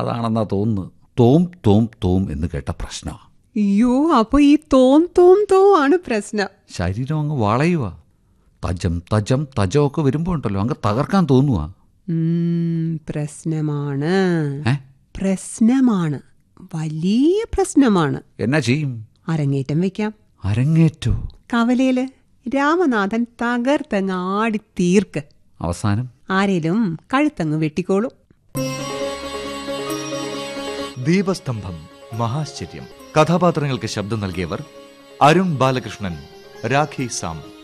അതാണെന്നാ തോന്നുന്നു തോം തോം തോം എന്ന് കേട്ട പ്രശ്ന അയ്യോ അപ്പൊ ഈ തോം തോം തോ ആണ് പ്രശ്നം ശരീരം അങ്ങ് വളയുക തജം തജം തജമൊക്കെ വരുമ്പോൾ ഉണ്ടല്ലോ അങ്ങ് തകർക്കാൻ തോന്നുക ഉം, പ്രശ്നമാണ് ഏ പ്രശ്നമാണ് വലിയ പ്രശ്നമാണ് എന്നാ ചെയ്യും അരങ്ങേറ്റം വെക്കാം അരങ്ങേറ്റോ കവലയില് രാമനാഥൻ തകർത്തങ്ങ് ആടി തീർക്ക് അവസാനം ആരേലും കഴുത്തങ്ങ് വെട്ടിക്കോളും ദീപസ്തംഭം മഹാശ്ചര്യം കഥാപാത്രങ്ങൾക്ക് ശബ്ദം നൽകിയവർ അരുൺ ബാലകൃഷ്ണൻ രാഖി സാം